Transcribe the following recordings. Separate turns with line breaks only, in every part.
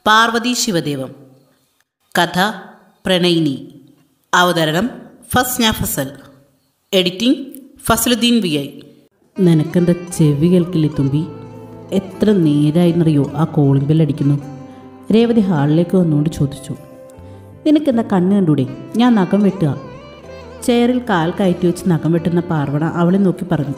പാർവതി ശിവദേവം കഥ പ്രണയിനി അവതരണം Fasna Fasal editing Fazaluddin V I
നിനക്കെന്താ ചെവി കേൾക്കില്ലേ തുമ്പി എത്ര നേരായിന്നറിയോ ആ കോളിംഗ് ബെൽ അടിക്കുന്നു രേവതി ഹാളിലേക്ക് വന്നുകൊണ്ട് ചോദിച്ചു നിനക്കെന്താ കണ്ണ് കണ്ടൂടെ ഞാൻ നഖം വെട്ടുക ചെയറിൽ കാൽ കയറ്റി വെച്ച് നഖം വെട്ടുന്ന പാർവണ അവളെ നോക്കി പറഞ്ഞു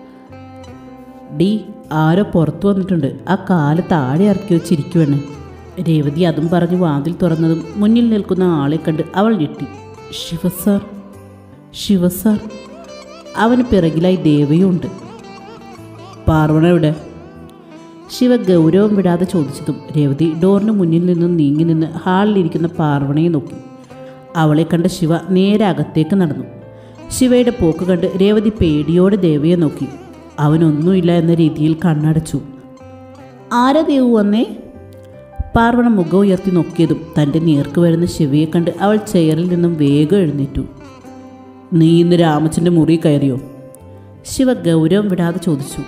ഡി ആരോ പുറത്തു വന്നിട്ടുണ്ട് ആ കാല് താഴെ ഇറക്കി വെച്ചിരിക്കുവാണ് രേവതി അതും പറഞ്ഞ് വാതിൽ തുറന്നതും മുന്നിൽ നിൽക്കുന്ന ആളെ കണ്ട് അവൾ ഞെട്ടി ശിവ സാർ ശിവ സാർ അവന് പിറകിലായി ദേവയുണ്ട് പാർവണ എവിടെ ശിവ ഗൗരവം വിടാതെ ചോദിച്ചതും രേവതി ഡോറിന് മുന്നിൽ നിന്നും നീങ്ങി നിന്ന് ഹാളിലിരിക്കുന്ന പാർവണയെ നോക്കി അവളെ കണ്ട ശിവ നേരെ അകത്തേക്ക് നടന്നു ശിവയുടെ പോക്ക് കണ്ട് രേവതി പേടിയോടെ ദേവയെ നോക്കി അവനൊന്നുമില്ല എന്ന രീതിയിൽ കണ്ണടച്ചു ആരാ ദേവു വന്നേ പാർവണ മുഖം ഉയർത്തി നോക്കിയതും തൻ്റെ നേർക്ക് വരുന്ന ശിവയെ കണ്ട് അവൾ ചെയറിൽ നിന്നും വേഗം എഴുന്നേറ്റു നീ ഇന്ന് രാമച്ചൻ്റെ മുറി കയറിയോ ശിവ ഗൗരവം വിടാതെ ചോദിച്ചു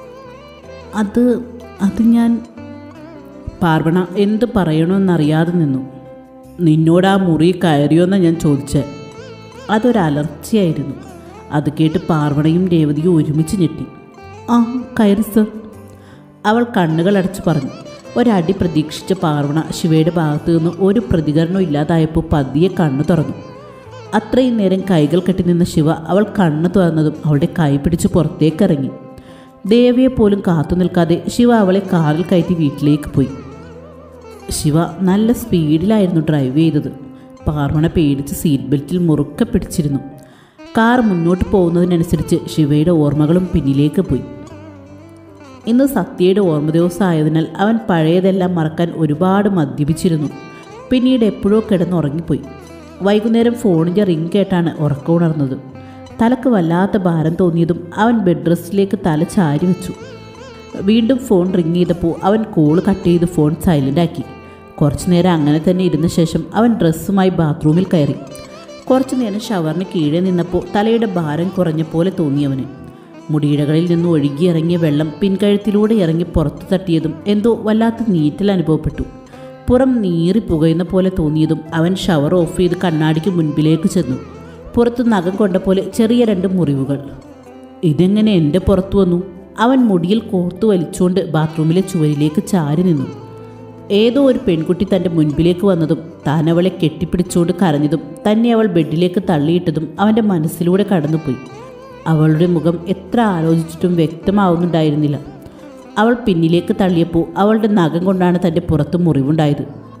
അത് അത് ഞാൻ പാർവണ എന്ത് പറയണമെന്നറിയാതെ നിന്നു നിന്നോട് ആ മുറി കയറിയോന്നാണ് ഞാൻ ചോദിച്ചേ അതൊരലർച്ചയായിരുന്നു അത് കേട്ട് പാർവണയും രേവതിയും ഒരുമിച്ച് ഞെട്ടി ആ കയറി സർ അവൾ കണ്ണുകൾ അടച്ചു പറഞ്ഞു ഒരടി പ്രതീക്ഷിച്ച പാർവണ ശിവയുടെ ഭാഗത്തു നിന്ന് ഒരു പ്രതികരണം ഇല്ലാതായപ്പോൾ പതിയെ കണ്ണു തുറന്നു അത്രയും നേരം കൈകൾ കെട്ടി നിന്ന ശിവ അവൾ കണ്ണു തുറന്നതും അവളുടെ കൈ പിടിച്ച് പുറത്തേക്കിറങ്ങി ദേവിയെ പോലും കാത്തു നിൽക്കാതെ ശിവ അവളെ കാറിൽ കയറ്റി വീട്ടിലേക്ക് പോയി ശിവ നല്ല സ്പീഡിലായിരുന്നു ഡ്രൈവ് ചെയ്തത് പാർവണ പേടിച്ച് സീറ്റ് ബെൽറ്റിൽ മുറുക്കെ പിടിച്ചിരുന്നു കാർ മുന്നോട്ട് പോകുന്നതിനനുസരിച്ച് ശിവയുടെ ഓർമ്മകളും പിന്നിലേക്ക് പോയി ഇന്ന് സത്യയുടെ ഓർമ്മ ദിവസമായതിനാൽ അവൻ പഴയതെല്ലാം മറക്കാൻ ഒരുപാട് മദ്യപിച്ചിരുന്നു പിന്നീട് എപ്പോഴോ കിടന്നുറങ്ങിപ്പോയി വൈകുന്നേരം ഫോണിൻ്റെ റിങ് കേട്ടാണ് ഉറക്കമുണർന്നത് തലക്ക് വല്ലാത്ത ഭാരം തോന്നിയതും അവൻ ബെഡ് റെസ്റ്റിലേക്ക് തല ചാരി വെച്ചു വീണ്ടും ഫോൺ റിങ് ചെയ്തപ്പോൾ അവൻ കോള് കട്ട് ചെയ്ത് ഫോൺ സൈലൻ്റ് ആക്കി കുറച്ചു നേരം അങ്ങനെ തന്നെ ഇരുന്ന ശേഷം അവൻ ഡ്രസ്സുമായി ബാത്റൂമിൽ കയറി കുറച്ചു നേരം ഷവറിന് കീഴെ നിന്നപ്പോൾ തലയുടെ ഭാരം കുറഞ്ഞ പോലെ തോന്നിയവന് മുടിയിഴകളിൽ നിന്ന് ഒഴുകിയിറങ്ങിയ വെള്ളം പിൻകഴുത്തിലൂടെ ഇറങ്ങി പുറത്തു തട്ടിയതും എന്തോ വല്ലാത്ത നീറ്റൽ അനുഭവപ്പെട്ടു പുറം നീറി പുകയുന്ന പോലെ തോന്നിയതും അവൻ ഷവർ ഓഫ് ചെയ്ത് കണ്ണാടിക്ക് മുൻപിലേക്ക് ചെന്നു പുറത്ത് നഖം കൊണ്ട പോലെ ചെറിയ രണ്ട് മുറിവുകൾ ഇതെങ്ങനെ എൻ്റെ പുറത്തു വന്നു അവൻ മുടിയിൽ കോർത്തു വലിച്ചുകൊണ്ട് ബാത്റൂമിലെ ചുവരിലേക്ക് ചാരി നിന്നു ഏതോ ഒരു പെൺകുട്ടി തൻ്റെ മുൻപിലേക്ക് വന്നതും താൻ അവളെ കെട്ടിപ്പിടിച്ചുകൊണ്ട് കരഞ്ഞതും തന്നെ അവൾ ബെഡിലേക്ക് തള്ളിയിട്ടതും അവൻ്റെ മനസ്സിലൂടെ കടന്നുപോയി അവളുടെ മുഖം എത്ര ആലോചിച്ചിട്ടും വ്യക്തമാവുന്നുണ്ടായിരുന്നില്ല അവൾ പിന്നിലേക്ക് തള്ളിയപ്പോൾ അവളുടെ നഖം കൊണ്ടാണ് തൻ്റെ പുറത്ത് മുറിവുണ്ടായത്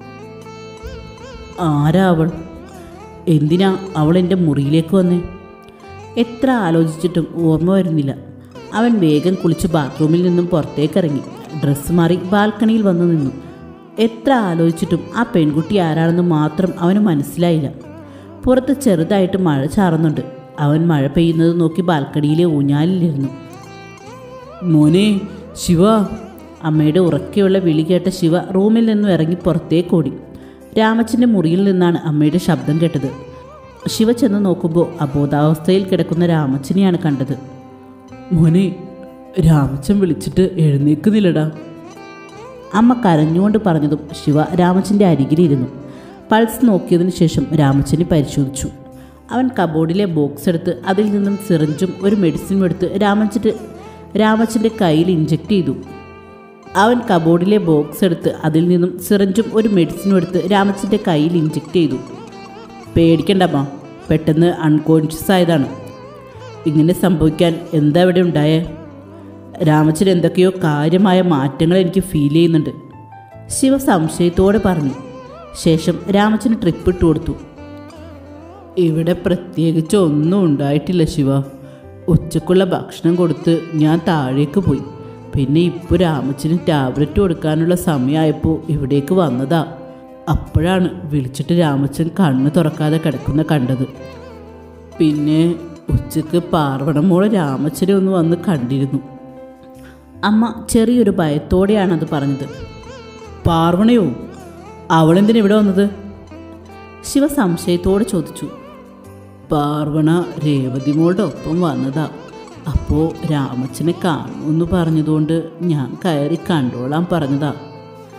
ആരാ അവൾ എന്തിനാ അവൾ എൻ്റെ മുറിയിലേക്ക് വന്നേ എത്ര ആലോചിച്ചിട്ടും ഓർമ്മ വരുന്നില്ല അവൻ വേഗം കുളിച്ച് ബാത്റൂമിൽ നിന്നും പുറത്തേക്കിറങ്ങി ഡ്രസ്സ് മാറി ബാൽക്കണിയിൽ വന്നു നിന്നു എത്ര ആലോചിച്ചിട്ടും ആ പെൺകുട്ടി ആരാണെന്ന് മാത്രം അവന് മനസ്സിലായില്ല പുറത്ത് ചെറുതായിട്ട് മഴ ചാറുന്നുണ്ട് അവൻ മഴ പെയ്യുന്നത് നോക്കി ബാൽക്കണിയിലെ ഊഞ്ഞാലിലിരുന്നു മോനെ ശിവ അമ്മയുടെ ഉറക്കെയുള്ള വിളി കേട്ട ശിവ റൂമിൽ നിന്നും ഇറങ്ങി പുറത്തേക്കോടി രാമച്ചൻ്റെ മുറിയിൽ നിന്നാണ് അമ്മയുടെ ശബ്ദം കേട്ടത് ശിവ ചെന്ന് നോക്കുമ്പോൾ അബോധാവസ്ഥയിൽ കിടക്കുന്ന രാമച്ചനെയാണ് കണ്ടത് മോനെ രാമച്ചൻ വിളിച്ചിട്ട് എഴുന്നേക്കുന്നില്ലടാ അമ്മ കരഞ്ഞുകൊണ്ട് പറഞ്ഞതും ശിവ രാമച്ചൻ്റെ അരികിലിരുന്നു പൾസ് നോക്കിയതിനു ശേഷം രാമച്ചനെ പരിശോധിച്ചു അവൻ കബോർഡിലെ ബോക്സ് എടുത്ത് അതിൽ നിന്നും സിറിഞ്ചും ഒരു മെഡിസിനും എടുത്ത് രാമച്ചൻ്റെ രാമച്ചൻ്റെ കയ്യിൽ ഇഞ്ചെക്ട് ചെയ്തു അവൻ കബോർഡിലെ ബോക്സ് എടുത്ത് അതിൽ നിന്നും സിറിഞ്ചും ഒരു മെഡിസിനും എടുത്ത് രാമച്ചൻ്റെ കയ്യിൽ ഇഞ്ചെക്ട് ചെയ്തു പേടിക്കണ്ടമ്മ പെട്ടെന്ന് അൺകോൺഷ്യസ് ആയതാണ് ഇങ്ങനെ സംഭവിക്കാൻ എന്താ ഇവിടെ ഉണ്ടായേ രാമച്ചൻ എന്തൊക്കെയോ കാര്യമായ മാറ്റങ്ങൾ എനിക്ക് ഫീൽ ചെയ്യുന്നുണ്ട് ശിവ സംശയത്തോടെ പറഞ്ഞു ശേഷം രാമച്ചന് ട്രിപ്പ് ഇട്ട് കൊടുത്തു ഇവിടെ പ്രത്യേകിച്ച് ഒന്നും ഉണ്ടായിട്ടില്ല ശിവ ഉച്ചക്കുള്ള ഭക്ഷണം കൊടുത്ത് ഞാൻ താഴേക്ക് പോയി പിന്നെ ഇപ്പോൾ രാമച്ചന് ടാബ്ലറ്റ് കൊടുക്കാനുള്ള സമയമായപ്പോൾ ഇവിടേക്ക് വന്നതാ അപ്പോഴാണ് വിളിച്ചിട്ട് രാമച്ചൻ കണ്ണ് തുറക്കാതെ കിടക്കുന്ന കണ്ടത് പിന്നെ ഉച്ചക്ക് പാർവണമോളെ രാമച്ചനെ ഒന്ന് വന്ന് കണ്ടിരുന്നു അമ്മ ചെറിയൊരു ഭയത്തോടെയാണ് അത് പറഞ്ഞത് പാർവണയോ അവളെന്തിനാ ഇവിടെ വന്നത് ശിവ സംശയത്തോടെ ചോദിച്ചു പാർവണ രേവതി മോളുടെ ഒപ്പം വന്നതാ അപ്പോൾ രാമച്ചനെ കാണുമെന്ന് പറഞ്ഞതുകൊണ്ട് ഞാൻ കയറി കണ്ടോളാൻ പറഞ്ഞതാ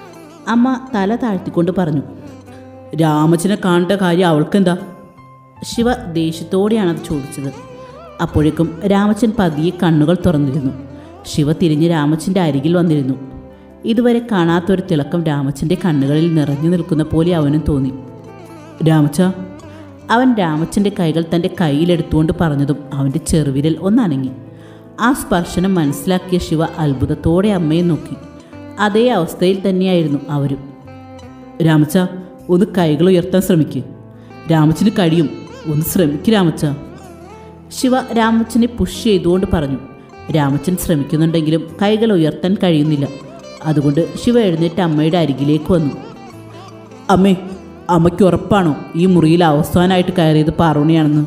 അമ്മ തല താഴ്ത്തിക്കൊണ്ട് പറഞ്ഞു രാമച്ചനെ കാണേണ്ട കാര്യം അവൾക്കെന്താ ശിവ ദേഷ്യത്തോടെയാണ് അത് ചോദിച്ചത് അപ്പോഴേക്കും രാമച്ചൻ പതിയെ കണ്ണുകൾ തുറന്നിരുന്നു ശിവ തിരിഞ്ഞ് രാമച്ചൻ്റെ അരികിൽ വന്നിരുന്നു ഇതുവരെ കാണാത്തൊരു തിളക്കം രാമച്ചൻ്റെ കണ്ണുകളിൽ നിറഞ്ഞു നിൽക്കുന്ന പോലെ അവനും തോന്നി രാമച്ച അവൻ രാമച്ചൻ്റെ കൈകൾ തൻ്റെ കയ്യിലെടുത്തുകൊണ്ട് പറഞ്ഞതും അവൻ്റെ ചെറുവിരൽ ഒന്നനങ്ങി ആ സ്പർശനം മനസ്സിലാക്കിയ ശിവ അത്ഭുതത്തോടെ അമ്മയെ നോക്കി അതേ അവസ്ഥയിൽ തന്നെയായിരുന്നു അവരും രാമച്ച ഒന്ന് കൈകൾ ഉയർത്താൻ ശ്രമിക്ക് രാമച്ചന് കഴിയും ഒന്ന് ശ്രമിക്ക് രാമച്ച ശിവ രാമച്ചനെ പുഷ് ചെയ്തുകൊണ്ട് പറഞ്ഞു രാമച്ചൻ ശ്രമിക്കുന്നുണ്ടെങ്കിലും കൈകൾ ഉയർത്താൻ കഴിയുന്നില്ല അതുകൊണ്ട് ശിവ എഴുന്നേറ്റ് അമ്മയുടെ അരികിലേക്ക് വന്നു അമ്മേ അമ്മയ്ക്ക് ഉറപ്പാണോ ഈ മുറിയിൽ അവസാനമായിട്ട് കയറിയത് പാർവണിയാണെന്ന്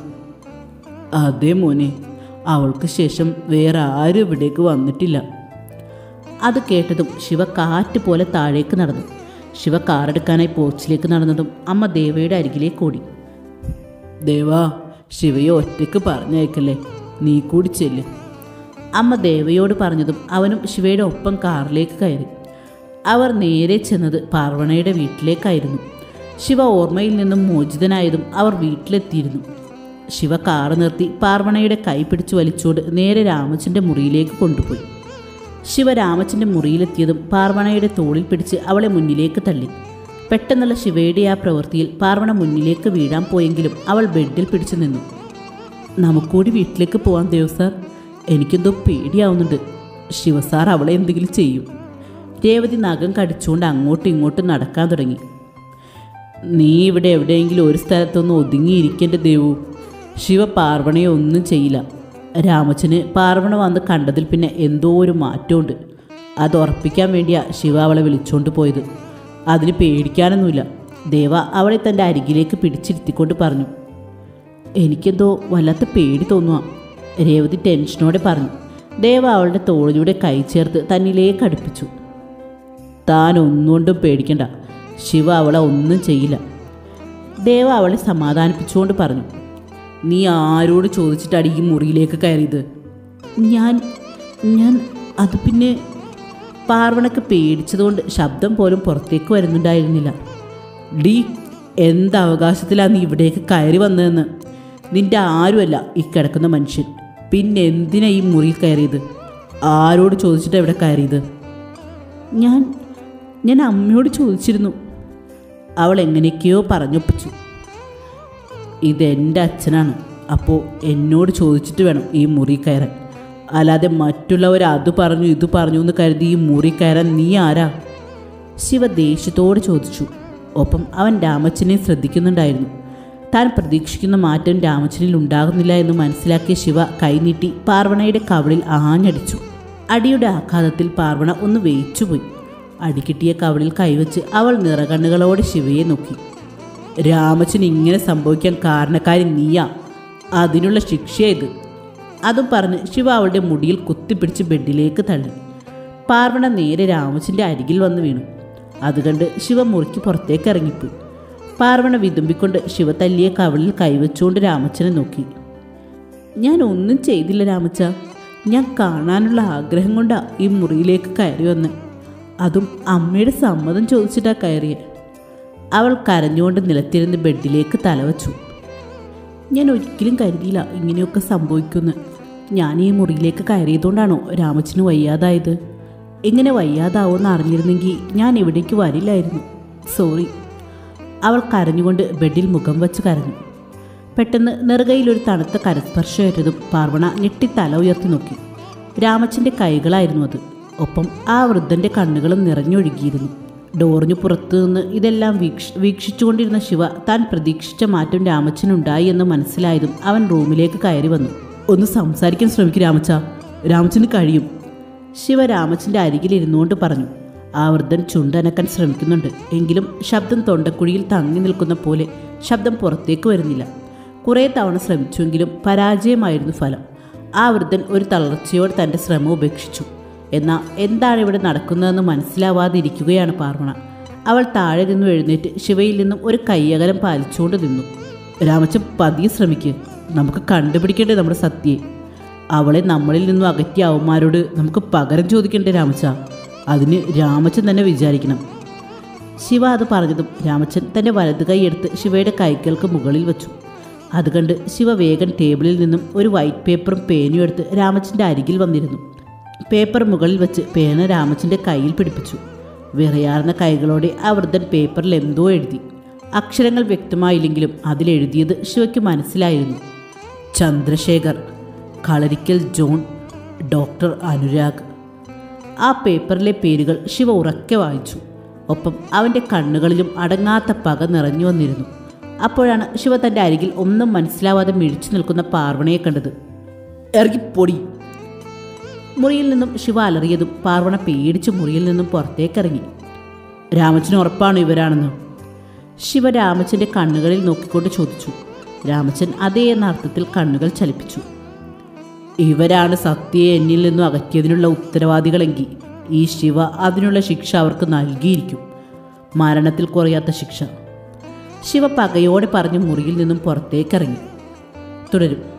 അതെ മോനെ അവൾക്ക് ശേഷം വേറെ ആരും ഇവിടേക്ക് വന്നിട്ടില്ല അത് കേട്ടതും ശിവ കാറ്റ് പോലെ താഴേക്ക് നടന്നു ശിവ കാറെടുക്കാനായി പോച്ചിലേക്ക് നടന്നതും അമ്മ ദേവയുടെ അരികിലേക്ക് ഓടി ദേവാ ശിവയെ ഒറ്റയ്ക്ക് പറഞ്ഞയക്കല്ലേ നീ കൂടി ചെല്ല് അമ്മ ദേവയോട് പറഞ്ഞതും അവനും ശിവയുടെ ഒപ്പം കാറിലേക്ക് കയറി അവർ നേരെ ചെന്നത് പാർവണയുടെ വീട്ടിലേക്കായിരുന്നു ശിവ ഓർമ്മയിൽ നിന്നും മോചിതനായതും അവർ വീട്ടിലെത്തിയിരുന്നു ശിവ കാറ് നിർത്തി പാർവണയുടെ കൈ പിടിച്ചു വലിച്ചുകൊണ്ട് നേരെ രാമച്ചൻ്റെ മുറിയിലേക്ക് കൊണ്ടുപോയി ശിവ രാമച്ചൻ്റെ മുറിയിലെത്തിയതും പാർവണയുടെ തോളിൽ പിടിച്ച് അവളെ മുന്നിലേക്ക് തള്ളി പെട്ടെന്നുള്ള ശിവയുടെ ആ പ്രവൃത്തിയിൽ പാർവണ മുന്നിലേക്ക് വീഴാൻ പോയെങ്കിലും അവൾ ബെഡിൽ പിടിച്ചു നിന്നു നമുക്കൂടി വീട്ടിലേക്ക് പോവാൻ ദേവ് സാർ എനിക്കെന്തോ പേടിയാവുന്നുണ്ട് ശിവസാർ അവളെ എന്തെങ്കിലും ചെയ്യും രേവതി നഖം കടിച്ചുകൊണ്ട് അങ്ങോട്ടും ഇങ്ങോട്ടും നടക്കാൻ തുടങ്ങി നീ ഇവിടെ എവിടെയെങ്കിലും ഒരു സ്ഥലത്തൊന്ന് ഒതുങ്ങിയിരിക്കേണ്ട ദേവു ശിവ പാർവണയെ ഒന്നും ചെയ്യില്ല രാമച്ചന് പാർവണ വന്ന് കണ്ടതിൽ പിന്നെ എന്തോ ഒരു മാറ്റമുണ്ട് അത് ഉറപ്പിക്കാൻ വേണ്ടിയാ ശിവ അവളെ വിളിച്ചുകൊണ്ട് പോയത് അതിന് പേടിക്കാനൊന്നുമില്ല ദേവ അവളെ തൻ്റെ അരികിലേക്ക് പിടിച്ചിരുത്തിക്കൊണ്ട് പറഞ്ഞു എനിക്കെന്തോ വല്ലാത്ത പേടി തോന്നുക രേവതി ടെൻഷനോടെ പറഞ്ഞു ദേവ അവളുടെ തോളിലൂടെ കൈ ചേർത്ത് തന്നിലേക്ക് അടുപ്പിച്ചു താൻ ഒന്നുകൊണ്ടും പേടിക്കണ്ട ശിവ അവളെ ഒന്നും ചെയ്യില്ല ദേവ അവളെ സമാധാനിപ്പിച്ചുകൊണ്ട് പറഞ്ഞു നീ ആരോട് ചോദിച്ചിട്ടാണ് ഈ മുറിയിലേക്ക് കയറിയത് ഞാൻ ഞാൻ അത് പിന്നെ പാർവണക്ക് പേടിച്ചതുകൊണ്ട് ശബ്ദം പോലും പുറത്തേക്ക് വരുന്നുണ്ടായിരുന്നില്ല ഡി എന്ത് അവകാശത്തിലാണ് നീ ഇവിടേക്ക് കയറി വന്നതെന്ന് നിന്റെ ആരുമല്ല ഈ കിടക്കുന്ന മനുഷ്യൻ പിന്നെ എന്തിനാ ഈ മുറിയിൽ കയറിയത് ആരോട് ചോദിച്ചിട്ടാണ് ഇവിടെ കയറിയത് ഞാൻ ഞാൻ അമ്മയോട് ചോദിച്ചിരുന്നു അവൾ എങ്ങനെയൊക്കെയോ പറഞ്ഞൊപ്പിച്ചു ഇതെൻ്റെ അച്ഛനാണ് അപ്പോൾ എന്നോട് ചോദിച്ചിട്ട് വേണം ഈ മുറി കയറാൻ അല്ലാതെ മറ്റുള്ളവർ അത് പറഞ്ഞു ഇത് പറഞ്ഞു എന്ന് കരുതി ഈ മുറി കയറാൻ നീ ആരാ ശിവ ദേഷ്യത്തോട് ചോദിച്ചു ഒപ്പം അവൻ രാമച്ചനെ ശ്രദ്ധിക്കുന്നുണ്ടായിരുന്നു താൻ പ്രതീക്ഷിക്കുന്ന മാറ്റം രാമച്ചനിൽ ഉണ്ടാകുന്നില്ല എന്ന് മനസ്സിലാക്കിയ ശിവ കൈനീട്ടി പാർവണയുടെ കവളിൽ ആഞ്ഞടിച്ചു അടിയുടെ ആഘാതത്തിൽ പാർവണ ഒന്ന് വേയിച്ചുപോയി അടികിട്ടിയ കവളിൽ കൈവച്ച് അവൾ നിറകണ്ണുകളോടെ ശിവയെ നോക്കി രാമച്ചൻ ഇങ്ങനെ സംഭവിക്കാൻ കാരണക്കാരി നീയാ അതിനുള്ള ശിക്ഷയാ ഇത് അതും പറഞ്ഞ് ശിവ അവളുടെ മുടിയിൽ കുത്തിപ്പിടിച്ച് ബെഡിലേക്ക് തള്ളി പാർവണ നേരെ രാമച്ചൻ്റെ അരികിൽ വന്ന് വീണു അത് കണ്ട് ശിവ മുറിക്ക് പുറത്തേക്ക് ഇറങ്ങിപ്പോയി പാർവണ വിതുമ്പിക്കൊണ്ട് ശിവ തല്ലിയ കവളിൽ കൈവച്ചുകൊണ്ട് രാമച്ചനെ നോക്കി ഞാൻ ഒന്നും ചെയ്തില്ല രാമച്ച ഞാൻ കാണാനുള്ള ആഗ്രഹം കൊണ്ടാ ഈ മുറിയിലേക്ക് കയറി വന്ന് അതും അമ്മയുടെ സമ്മതം ചോദിച്ചിട്ടാ കയറിയ അവൾ കരഞ്ഞുകൊണ്ട് നിലത്തിരുന്ന് ബെഡിലേക്ക് തലവച്ചു ഞാൻ ഒരിക്കലും കരുതിയില്ല ഇങ്ങനെയൊക്കെ സംഭവിക്കുമെന്ന് ഞാൻ ഈ മുറിയിലേക്ക് കയറിയതുകൊണ്ടാണോ രാമച്ചന് വയ്യാതായത് എങ്ങനെ വയ്യാതാവുമെന്ന് അറിഞ്ഞിരുന്നെങ്കിൽ ഞാൻ ഇവിടേക്ക് വരില്ലായിരുന്നു സോറി അവൾ കരഞ്ഞുകൊണ്ട് ബെഡിൽ മുഖം വച്ച് കരഞ്ഞു പെട്ടെന്ന് നെറുകയിലൊരു തണുത്ത കരസ്പർശമേറ്റതും പാർവണ ഞെട്ടി തല ഉയർത്തി നോക്കി രാമച്ചൻ്റെ കൈകളായിരുന്നു അത് ഒപ്പം ആ വൃദ്ധൻ്റെ കണ്ണുകളും നിറഞ്ഞൊഴുകിയിരുന്നു ഡോറിന് പുറത്തു നിന്ന് ഇതെല്ലാം വീക്ഷ വീക്ഷിച്ചുകൊണ്ടിരുന്ന ശിവ താൻ പ്രതീക്ഷിച്ച മാറ്റം രാമച്ചനുണ്ടായി എന്ന് മനസ്സിലായതും അവൻ റൂമിലേക്ക് കയറി വന്നു ഒന്ന് സംസാരിക്കാൻ ശ്രമിക്കും രാമച്ച രാമച്ചന് കഴിയും ശിവ രാമച്ചൻ്റെ അരികിലിരുന്നുകൊണ്ട് പറഞ്ഞു ആ വൃദ്ധൻ ചുണ്ടനക്കാൻ ശ്രമിക്കുന്നുണ്ട് എങ്കിലും ശബ്ദം തൊണ്ടക്കുഴിയിൽ തങ്ങി നിൽക്കുന്ന പോലെ ശബ്ദം പുറത്തേക്ക് വരുന്നില്ല കുറേ തവണ ശ്രമിച്ചുവെങ്കിലും പരാജയമായിരുന്നു ഫലം ആ വൃദ്ധൻ ഒരു തളർച്ചയോടെ തൻ്റെ ശ്രമം ഉപേക്ഷിച്ചു എന്നാൽ എന്താണ് ഇവിടെ നടക്കുന്നതെന്ന് മനസ്സിലാവാതിരിക്കുകയാണ് പാർവണ അവൾ താഴെ നിന്നും എഴുന്നേറ്റ് ശിവയിൽ നിന്നും ഒരു കയ്യകലം പാലിച്ചുകൊണ്ട് നിന്നു രാമച്ചൻ പതിയെ ശ്രമിക്കുക നമുക്ക് കണ്ടുപിടിക്കേണ്ടേ നമ്മുടെ സത്യയെ അവളെ നമ്മളിൽ നിന്നും അകറ്റിയ അവന്മാരോട് നമുക്ക് പകരം ചോദിക്കണ്ടേ രാമച്ച അതിന് രാമച്ചൻ തന്നെ വിചാരിക്കണം ശിവ അത് പറഞ്ഞതും രാമച്ചൻ തൻ്റെ വലത് കൈയെടുത്ത് ശിവയുടെ കൈകൾക്ക് മുകളിൽ വെച്ചു അത് കണ്ട് ശിവ വേഗം ടേബിളിൽ നിന്നും ഒരു വൈറ്റ് പേപ്പറും പേനയും എടുത്ത് രാമച്ചൻ്റെ അരികിൽ വന്നിരുന്നു പേപ്പർ മുകളിൽ വെച്ച് പേന രാമച്ചൻ്റെ കയ്യിൽ പിടിപ്പിച്ചു വിറയാർന്ന കൈകളോടെ ആ വൃദ്ധൻ പേപ്പറിൽ എന്തോ എഴുതി അക്ഷരങ്ങൾ വ്യക്തമായില്ലെങ്കിലും അതിലെഴുതിയത് ശിവയ്ക്ക് മനസ്സിലായിരുന്നു ചന്ദ്രശേഖർ കളരിക്കൽ ജോൺ ഡോക്ടർ അനുരാഗ് ആ പേപ്പറിലെ പേരുകൾ ശിവ ഉറക്കെ വായിച്ചു ഒപ്പം അവൻ്റെ കണ്ണുകളിലും അടങ്ങാത്ത പക നിറഞ്ഞു വന്നിരുന്നു അപ്പോഴാണ് ശിവ തൻ്റെ അരികിൽ ഒന്നും മനസ്സിലാവാതെ മിഴിച്ചു നിൽക്കുന്ന പാർവണയെ കണ്ടത് ഇറങ്ങിപ്പൊടി മുറിയിൽ നിന്നും ശിവ അലറിയതും പാർവണ പേടിച്ച് മുറിയിൽ നിന്നും പുറത്തേക്കിറങ്ങി രാമച്ചന് ഉറപ്പാണ് ഇവരാണെന്ന് ശിവ രാമച്ചൻ്റെ കണ്ണുകളിൽ നോക്കിക്കൊണ്ട് ചോദിച്ചു രാമച്ചൻ അതേ എന്ന അർത്ഥത്തിൽ കണ്ണുകൾ ചലിപ്പിച്ചു ഇവരാണ് സത്യയെ എന്നിൽ നിന്നും അകറ്റിയതിനുള്ള ഉത്തരവാദികളെങ്കിൽ ഈ ശിവ അതിനുള്ള ശിക്ഷ അവർക്ക് നൽകിയിരിക്കും മരണത്തിൽ കുറയാത്ത ശിക്ഷ ശിവ പകയോടെ പറഞ്ഞ് മുറിയിൽ നിന്നും പുറത്തേക്കിറങ്ങി തുടരും